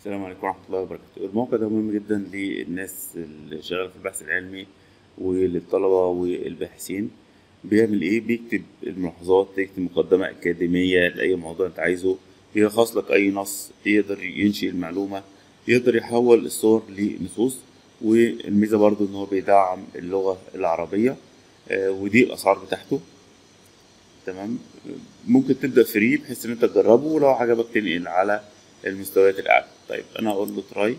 السلام عليكم ورحمة الله وبركاته الموقع ده مهم جدا للناس اللي شغالة في البحث العلمي وللطلبة والباحثين بيعمل ايه بيكتب الملاحظات يكتب مقدمة أكاديمية لأي موضوع انت عايزه يلخص لك أي نص يقدر ينشئ المعلومة يقدر يحول الصور لنصوص والميزة برضو ان هو بيدعم اللغة العربية آه، ودي الأسعار بتاعته تمام ممكن تبدأ فري بحيث ان انت تجربه ولو عجبك تنقل على المستويات الأعلى طيب أنا أقول له تراي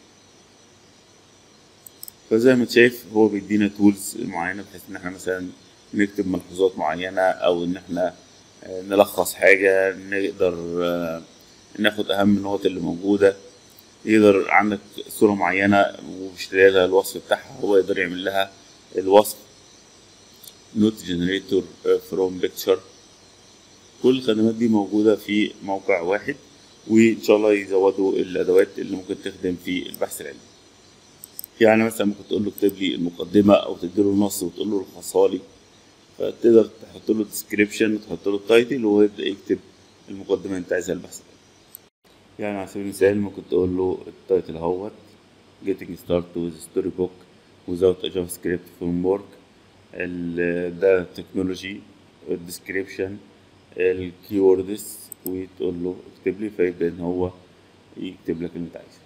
فزي ما انت شايف هو بيدينا تولز معينة بحيث إن احنا مثلا نكتب ملحوظات معينة أو إن احنا آه، نلخص حاجة نقدر آه، ناخد أهم النقط اللي موجودة يقدر عندك صورة معينة ومش لاقي لها الوصف بتاعها هو يقدر يعمل لها الوصف نوت جنريتور فروم بيكتشر كل الخدمات دي موجودة في موقع واحد وإن شاء الله يزودوا الأدوات اللي ممكن تخدم في البحث العلمي يعني مثلا ممكن تقول له اكتب لي المقدمة أو تديله نص وتقول له الخصها لي فتقدر تحط له ديسكريبشن وتحط له التايتل وهو يبدأ يكتب المقدمة اللي أنت عايزها البحث العلمي يعني على سبيل المثال ممكن تقول له التايتل اهوت getting started with storybook without a JavaScript framework ال- ده تكنولوجي الديسكريبشن الكيوردز وتقول له اكتب لي فيبدأ ان هو يكتب لك اللي انت عايزه